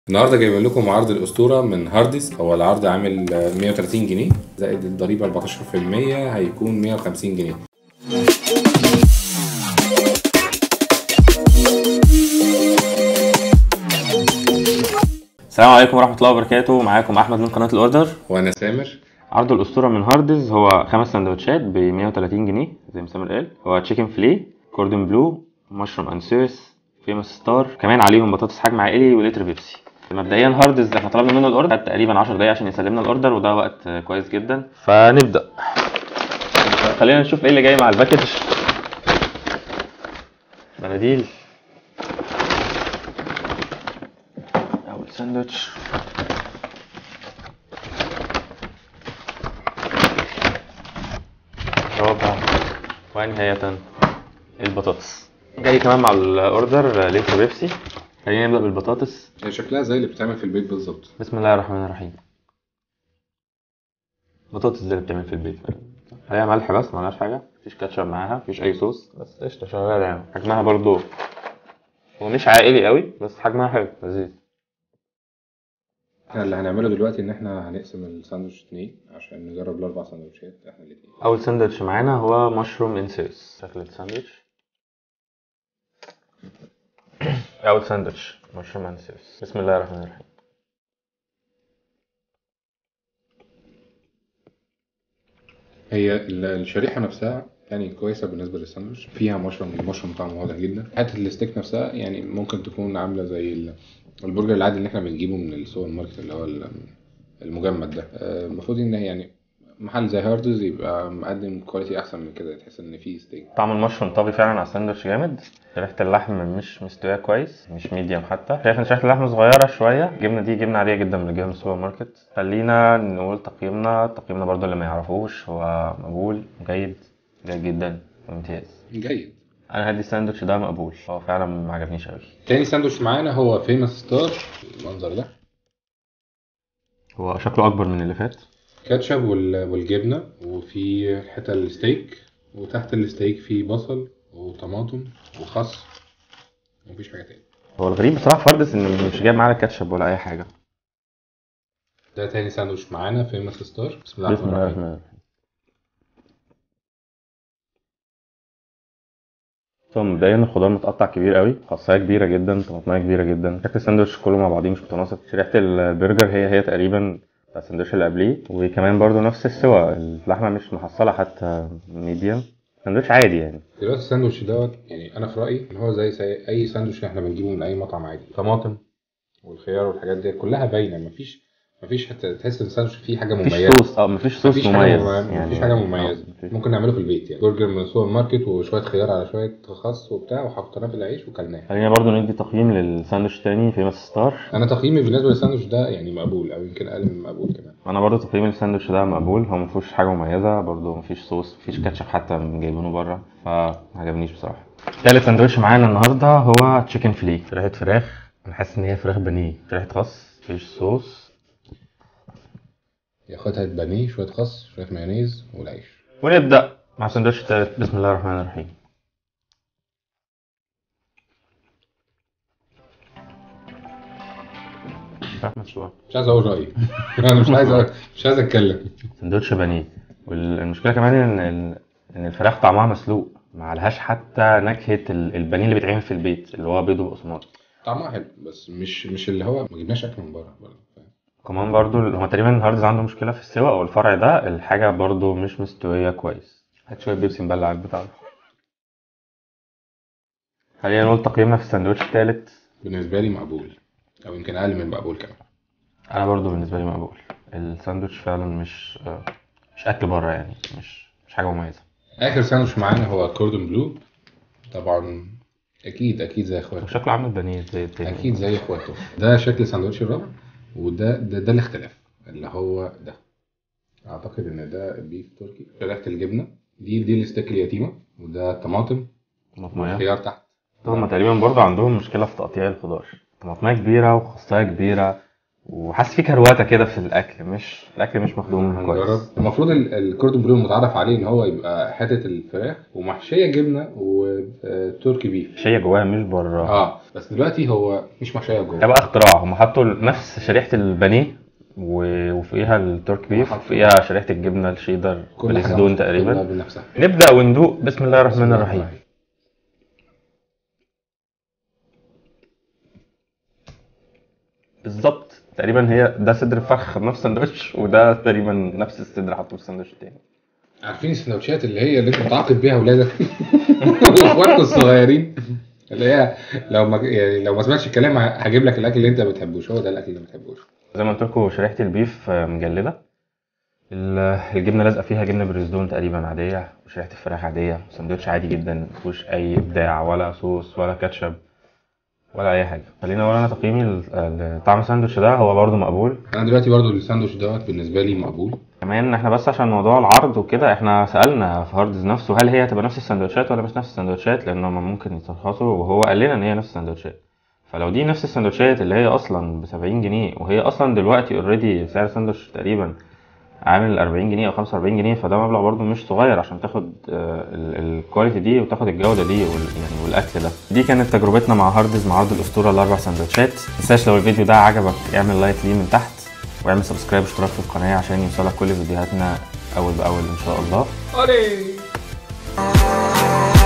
النهارده جايبين لكم عرض الاسطوره من هارديس هو العرض عامل آه، 130 جنيه زائد الضريبه 14% هيكون 150 جنيه السلام عليكم ورحمة الله وبركاته معاكم أحمد من قناة الأوردر وانا سامر عرض الأسطورة من هاردز هو خمس سندوتشات ب 130 جنيه زي ما سامر قال هو تشيكن فلي كوردون بلو مشروم انسيرس فيموس ستار كمان عليهم بطاطس حجم عائلي ولتر بيبسي مبدئيا هاردز احنا طلبنا منه الاوردر خد تقريبا 10 دقايق عشان يسلمنا الاوردر وده وقت كويس جدا فنبدا خلينا نشوف ايه اللي جاي مع الباكج مناديل اول ساندوتش رابع ونهاية البطاطس جاي كمان مع الاوردر لتر بيبسي خلينا نبدأ بالبطاطس هي شكلها زي اللي بتتعمل في البيت بالظبط بسم الله الرحمن الرحيم بطاطس زي اللي بتعمل في البيت عليها ملح بس معلهاش حاجة مفيش كاتشب معاها مفيش أي صوص بس قشطة شغالة يعني حجمها برضو هو مش عائلي قوي بس حجمها حلو لذيذ احنا اللي هنعمله دلوقتي ان احنا هنقسم الساندوتش اتنين عشان نجرب الاربع ساندوتشات احنا الاتنين أول ساندوتش معانا هو مشروم انسيرس شكل الساندوتش أول ساندوتش مشروم انسيرس بسم الله الرحمن الرحيم هي ال- الشريحه نفسها يعني كويسه بالنسبه للساندوتش فيها مشروم المشروم طعمه واضح جدا حته الستيك نفسها يعني ممكن تكون عامله زي ال- البرجر العادي اللي احنا بنجيبه من السوبر ماركت اللي هو ال- المجمد ده آه، المفروض ان يعني محل زي هاردز يبقى مقدم كواليتي احسن من كده تحس ان فيه ستيك طعم المشروم طاغي فعلا على الساندوتش جامد ريحة اللحم مش مستوية كويس مش ميديم حتى شايف ان شريحة اللحم صغيرة شوية الجبنة دي جبنة عادية جدا من الجبنة من السوبر ماركت خلينا نقول تقييمنا تقييمنا برضو اللي ما يعرفوش هو مقبول جيد جيد جدا ممتاز جيد انا هدي الساندوتش ده مقبول هو فعلا ما عجبنيش قوي تاني ساندوتش معانا هو فيمس ستار المنظر ده هو شكله اكبر من اللي فات كاتشب وال- والجبنه وفي حته الستيك وتحت الستيك في بصل وطماطم وخس ومفيش حاجه تاني هو الغريب بصراحة في فردس ان مش جايب معانا كاتشب ولا اي حاجة ده تاني ساندوتش معانا فيمس ستار بسم الله بسم الرحمن الله الرحيم الرحمن الرحيم طبعا مبدئيا الخضار متقطع كبير قوي خاصية كبيرة جدا طماطمية كبيرة جدا شكل الساندوتش كله مع بعضيه مش متناسق شريحة البرجر هي هي تقريبا بتاع الساندوتش اللي قبليه وكمان برضو نفس السوا اللحمة مش محصلة حتى ميديم ساندوتش عادي يعني دلوقتي الساندوتش دوت يعني انا في رايي ان هو زي, زي اي ساندوتش احنا بنجيبه من اي مطعم عادي طماطم والخيار والحاجات دي كلها باينه مفيش مفيش حتى تحس ان الساندوتش فيه حاجه مفيش مميزه صوص اه مفيش صوص مفيش مميز حاجه مميزه مفيش حاجه مميزه آه، مفيش. ممكن نعمله في البيت يعني برجر من السوبر ماركت وشويه خيار على شويه خس وبتاع وحطيناه في العيش وكلناه خلينا برضو ندي تقييم للساندوتش تاني فيمس ستار انا تقييمي بالنسبه للساندوتش ده يعني مقبول او يمكن اقل من مقبول كمان انا برضو تقييم الساندوتش ده مقبول هو مفيهوش حاجه مميزه برضو مفيش صوص مفيش كاتشب حتى جايبينه بره فمعجبنيش بصراحه تالت ساندوتش معانا النهارده هو تشيكن فلي ريحه فراخ انا حاسس ان هي فراخ بانيه ريحه خس مفيش صوص ياخدها بانيه شويه خس شويه مايونيز والعيش ونبدا مع الساندوتش التالت بسم الله الرحمن الرحيم فراخ مسلوقه مش عايز اقول رايي انا مش عايز أقول. مش عايز اتكلم سندوتش بانيه والمشكله كمان ان ال- ان الفراخ طعمها مسلوق ما عليهاش حتى نكهه ال- البانيه اللي بيتعمل في البيت اللي هو بيض وبقسماط طعمها حلو بس مش مش اللي هو ما جبناش اكل من بره برضه فاهم؟ كمان برضو هما تقريبا الهاردز عنده مشكله في السوا او الفرع ده الحاجه برضو مش مستويه كويس هات شويه بيبسي مبلع على البتاع ده خلينا نقول تقييمنا في الساندوتش التالت بالنسبه لي مقبول او يمكن اقل من مقبول كمان انا برضو بالنسبه لي مقبول الساندوتش فعلا مش آه، مش اكل بره يعني مش مش حاجه مميزه اخر ساندوتش معانا هو كوردون بلو طبعا اكيد اكيد زي اخواته وشكله عامل بانيه زي التاني اكيد زي اخواته ده شكل الساندوتش الرابع وده ده, ده الاختلاف اللي هو ده اعتقد ان ده بيف تركي شريحه الجبنه دي دي الستيك اليتيمه وده طماطم طماطمية خيار تحت هما تقريبا برضه عندهم مشكلة في تقطيع الخضار طماطمية كبيرة وخصاية كبيرة وحاسس في كروته كده في الاكل مش الاكل مش مخدوم هنجرب كويس المفروض ال- الكوردون بلو المتعارف عليه ان هو يبقى حته الفراخ ومحشيه جبنه وتركي بيف شيء جواها مش بره اه بس دلوقتي هو مش محشيه ده جوه بقى اختراع هم حطوا نفس شريحه البانيه و- وفوقيها التورك بيف وحطوا- وفوقيها شريحه الجبنه الشيدر كل بالزيتون حاجة تقريبا بنفسها نبدا وندوق بسم الله الرحمن الرحيم بالظبط تقريبا هي ده صدر فخ خدناه في سندوتش وده تقريبا نفس الصدر حطوه في سندوتش تاني عارفين السندوتشات اللي هي اللي انت بتعاقب بيها اولادك واخواتك الصغيرين اللي هي لو ما يعني لو ما سمعتش الكلام ه- هجيب لك الاكل اللي انت ما بتحبوش هو ده الاكل اللي ما بتحبوش زي ما قلت لكم شريحه البيف آه، مجلده ال- الجبنه لازقه فيها جبنه بريزدون تقريبا عاديه وشريحه الفراخ عاديه سندوتش عادي جدا مفيهوش اي ابداع ولا صوص ولا كاتشب ولا اي حاجه خليني اقول انا تقييمي ل- لطعم الساندوتش ده هو برضه مقبول انا دلوقتي برضو الساندوتش دوت بالنسبه لي مقبول كمان احنا بس عشان موضوع العرض وكده احنا سالنا في هاردز نفسه هل هي هتبقى نفس السندوتشات ولا مش نفس السندوتشات لان هم ممكن يترخصوا وهو قال لنا ان هي نفس السندوتشات فلو دي نفس السندوتشات اللي هي اصلا ب 70 جنيه وهي اصلا دلوقتي اوريدي سعر الساندوتش تقريبا عامل 40 جنيه او 45 جنيه فده مبلغ برضو مش صغير عشان تاخد آه، ال- الكواليتي دي وتاخد الجوده دي وال يعني والاكل ده دي كانت تجربتنا مع هاردز مع عرض الاسطوره الاربع سندوتشات متنساش لو الفيديو ده عجبك اعمل لايك ليه من تحت واعمل سبسكرايب واشتراك في القناه عشان يوصلك كل فيديوهاتنا اول باول ان شاء الله أولي